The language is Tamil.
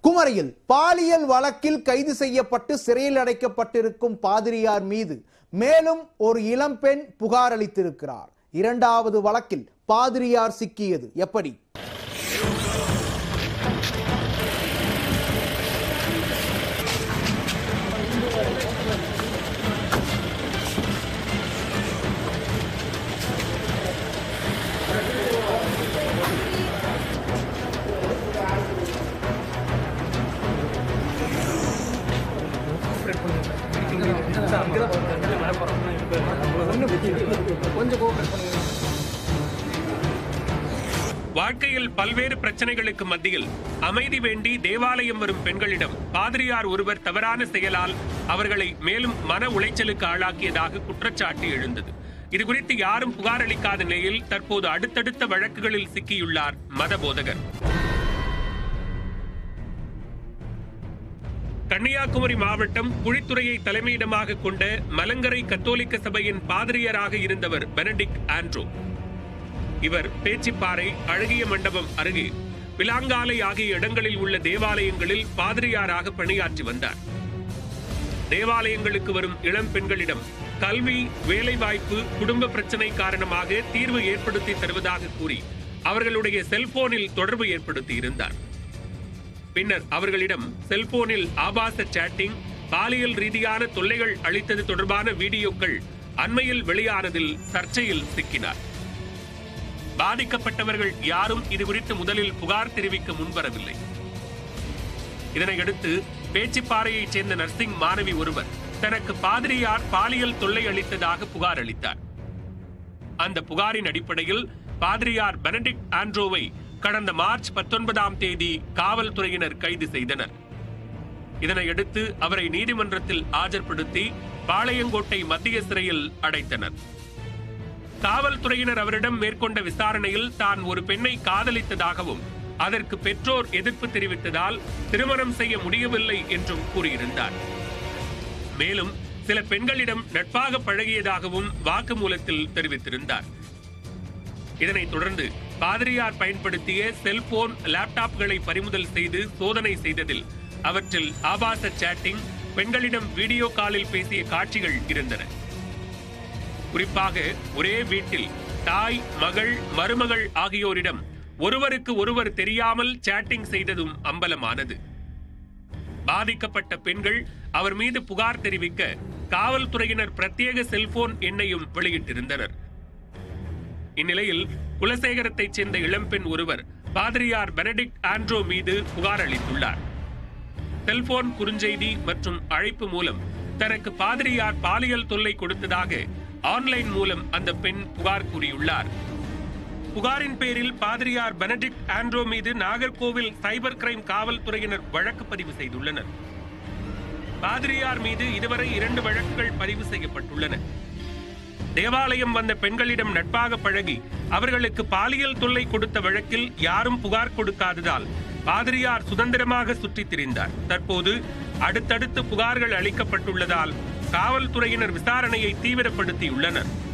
குமரியில் பாலியல் வழக்கில் கைது செய்யப்பட்டு சிறையில் அடைக்கப்பட்டிருக்கும் பாதிரியார் மீது மேலும் ஒரு இளம்பெண் புகார் அளித்திருக்கிறார் இரண்டாவது வழக்கில் பாதிரியார் சிக்கியது எப்படி வாழ்க்கையில் பல்வேறு பிரச்சனைகளுக்கு மத்தியில் அமைதி வேண்டி தேவாலயம் வரும் பெண்களிடம் பாதிரியார் ஒருவர் தவறான செயலால் அவர்களை மேலும் மன உளைச்சலுக்கு ஆளாக்கியதாக குற்றச்சாட்டு எழுந்தது இதுகுறித்து யாரும் புகார் அளிக்காத நிலையில் தற்போது அடுத்தடுத்த வழக்குகளில் சிக்கியுள்ளார் மத போதகர் கன்னியாகுமரி மாவட்டம் குழித்துறையை தலைமையிடமாக கொண்ட மலங்கரை கத்தோலிக்க சபையின் பாதிரியாராக இருந்தவர் பெனடிக் ஆண்ட்ரோ இவர் பேச்சிப்பாறை அழகிய மண்டபம் அருகே பிலாங்காலை ஆகிய இடங்களில் உள்ள தேவாலயங்களில் பாதிரியாராக பணியாற்றி வந்தார் தேவாலயங்களுக்கு வரும் இளம் பெண்களிடம் கல்வி வேலைவாய்ப்பு குடும்ப பிரச்சனை காரணமாக தீர்வு ஏற்படுத்தி தருவதாக கூறி அவர்களுடைய செல்போனில் தொடர்பு ஏற்படுத்தி இருந்தார் பின்னர் அவர்களிடம் செல்போனில் ஆபாச சேட்டிங் பாலியல் ரீதியான தொல்லைகள் அளித்தது தொடர்பான வீடியோக்கள் அண்மையில் வெளியானதில் சர்ச்சையில் சிக்கினார் பாதிக்கப்பட்டவர்கள் யாரும் இது குறித்து முதலில் புகார் தெரிவிக்க முன்வரவில்லை இதனையடுத்து பேச்சிப்பாறையைச் சேர்ந்த நர்சிங் மாணவி ஒருவர் தனக்கு பாதிரியார் பாலியல் தொல்லை அளித்ததாக புகார் அளித்தார் அந்த புகாரின் அடிப்படையில் பாதிரியார் பெனடிக்ட் ஆண்ட்ரோவை கடந்த மார்ச் பத்தொன்பதாம் தேதி காவல்துறையினர் கைது செய்தனர் இதனையடுத்து அவரை நீதிமன்றத்தில் ஆஜர்படுத்தி பாளையங்கோட்டை மத்திய சிறையில் அடைத்தனர் காவல்துறையினர் அவரிடம் மேற்கொண்ட விசாரணையில் தான் ஒரு பெண்ணை காதலித்ததாகவும் அதற்கு பெற்றோர் எதிர்ப்பு தெரிவித்ததால் திருமணம் செய்ய முடியவில்லை என்றும் கூறியிருந்தார் மேலும் சில பெண்களிடம் நட்பாக பழகியதாகவும் வாக்குமூலத்தில் தெரிவித்திருந்தார் இதனைத் தொடர்ந்து பாதிரியார் பயன்படுத்திய செல்போன் லேப்டாப்களை பறிமுதல் செய்து சோதனை செய்ததில் அவற்றில் ஆபாச சேட்டிங் பெண்களிடம் வீடியோ காலில் பேசிய காட்சிகள் இருந்தன குறிப்பாக ஒரே வீட்டில் தாய் மகள் மருமகள் ஆகியோரிடம் ஒருவருக்கு ஒருவர் தெரியாமல் சேட்டிங் செய்ததும் அம்பலமானது பாதிக்கப்பட்ட பெண்கள் அவர் மீது புகார் தெரிவிக்க காவல்துறையினர் பிரத்யேக செல்போன் எண்ணையும் வெளியிட்டிருந்தனர் இந்நிலையில் குலசேகரத்தைச் சேர்ந்த இளம்பெண் ஒருவர் பாதிரியார் பெனடிக்ட் ஆண்ட்ரோ மீது புகார் அளித்துள்ளார் செல்போன் குறுஞ்செய்தி மற்றும் அழைப்பு மூலம் தனக்கு பாதிரியார் பாலியல் தொல்லை கொடுத்ததாக ஆன்லைன் மூலம் அந்த பெண் புகார் கூறியுள்ளார் புகாரின் பேரில் பாதிரியார் பெனடிக்ட் ஆண்ட்ரோ மீது நாகர்கோவில் சைபர் கிரைம் காவல்துறையினர் வழக்கு பதிவு செய்துள்ளனர் பாதிரியார் மீது இதுவரை இரண்டு வழக்குகள் பதிவு செய்யப்பட்டுள்ளன தேவாலயம் வந்த பெண்களிடம் நட்பாக பழகி அவர்களுக்கு பாலியல் தொல்லை கொடுத்த வழக்கில் யாரும் புகார் கொடுக்காததால் பாதிரியார் சுதந்திரமாக சுற்றித் திரிந்தார் தற்போது அடுத்தடுத்து புகார்கள் அளிக்கப்பட்டுள்ளதால் காவல்துறையினர் விசாரணையை தீவிரப்படுத்தியுள்ளனர்